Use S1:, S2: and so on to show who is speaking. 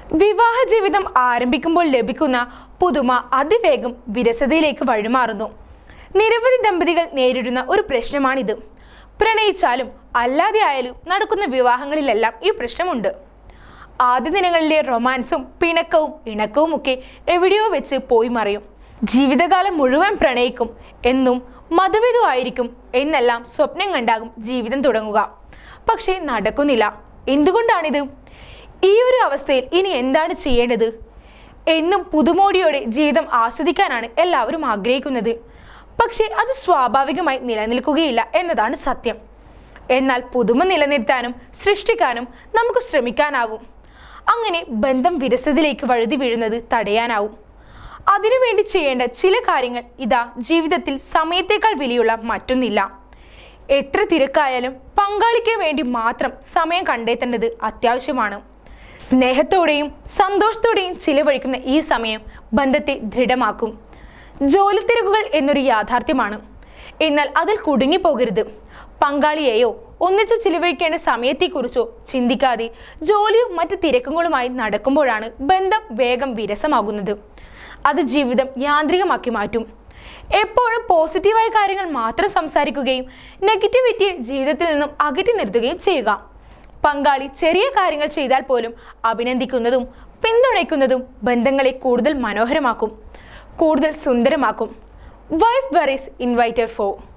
S1: വിവാഹ ജീവിതം ആരംഭിക്കുമ്പോൾ ലഭിക്കുന്ന പുതുമ അതിവേഗം വിരസതയിലേക്ക് വഴിമാറുന്നു നിരവധി ദമ്പതികൾ നേരിടുന്ന ഒരു പ്രശ്നമാണിത് പ്രണയിച്ചാലും അല്ലാതെ ആയാലും നടക്കുന്ന വിവാഹങ്ങളിലെല്ലാം ഈ പ്രശ്നമുണ്ട് ആദ്യ ദിനങ്ങളിലെ റൊമാൻസും പിണക്കവും ഇണക്കവും ഒക്കെ എവിടെയോ വെച്ച് പോയി മറയും ജീവിതകാലം മുഴുവൻ പ്രണയിക്കും എന്നും മധുവിധു ആയിരിക്കും എന്നെല്ലാം സ്വപ്നം കണ്ടാകും ജീവിതം തുടങ്ങുക പക്ഷേ നടക്കുന്നില്ല എന്തുകൊണ്ടാണിത് ഈ ഒരു അവസ്ഥയിൽ ഇനി എന്താണ് ചെയ്യേണ്ടത് എന്നും പുതുമോടിയോടെ ജീവിതം ആസ്വദിക്കാനാണ് എല്ലാവരും ആഗ്രഹിക്കുന്നത് പക്ഷേ അത് സ്വാഭാവികമായി നിലനിൽക്കുകയില്ല എന്നതാണ് സത്യം എന്നാൽ പുതുമ നിലനിർത്താനും സൃഷ്ടിക്കാനും നമുക്ക് ശ്രമിക്കാനാവും അങ്ങനെ ബന്ധം വിരസതയിലേക്ക് വഴുതി വീഴുന്നത് തടയാനാവും അതിനുവേണ്ടി ചെയ്യേണ്ട ചില കാര്യങ്ങൾ ഇതാ ജീവിതത്തിൽ സമയത്തേക്കാൾ വിലയുള്ള മറ്റൊന്നില്ല എത്ര തിരക്കായാലും പങ്കാളിക്ക് വേണ്ടി മാത്രം സമയം കണ്ടെത്തേണ്ടത് അത്യാവശ്യമാണ് സ്നേഹത്തോടെയും സന്തോഷത്തോടെയും ചിലവഴിക്കുന്ന ഈ സമയം ബന്ധത്തെ ദൃഢമാക്കും ജോലി തിരക്കുകൾ എന്നൊരു യാഥാർത്ഥ്യമാണ് എന്നാൽ അതിൽ കുടുങ്ങിപ്പോകരുത് പങ്കാളിയെയോ ഒന്നിച്ചു ചിലവഴിക്കേണ്ട സമയത്തെക്കുറിച്ചോ ചിന്തിക്കാതെ ജോലിയും മറ്റ് തിരക്കുകളുമായി നടക്കുമ്പോഴാണ് ബന്ധം വേഗം വിരസമാകുന്നത് അത് ജീവിതം യാന്ത്രികമാക്കി മാറ്റും എപ്പോഴും പോസിറ്റീവായ കാര്യങ്ങൾ മാത്രം സംസാരിക്കുകയും നെഗറ്റിവിറ്റിയെ ജീവിതത്തിൽ നിന്നും അകറ്റി നിർത്തുകയും ചെയ്യുക പങ്കാളി ചെറിയ കാര്യങ്ങൾ ചെയ്താൽ പോലും അഭിനന്ദിക്കുന്നതും പിന്തുണയ്ക്കുന്നതും ബന്ധങ്ങളെ കൂടുതൽ മനോഹരമാക്കും കൂടുതൽ സുന്ദരമാക്കും വൈഫ് വെറീസ് ഇൻവൈറ്റഡ് ഫോർ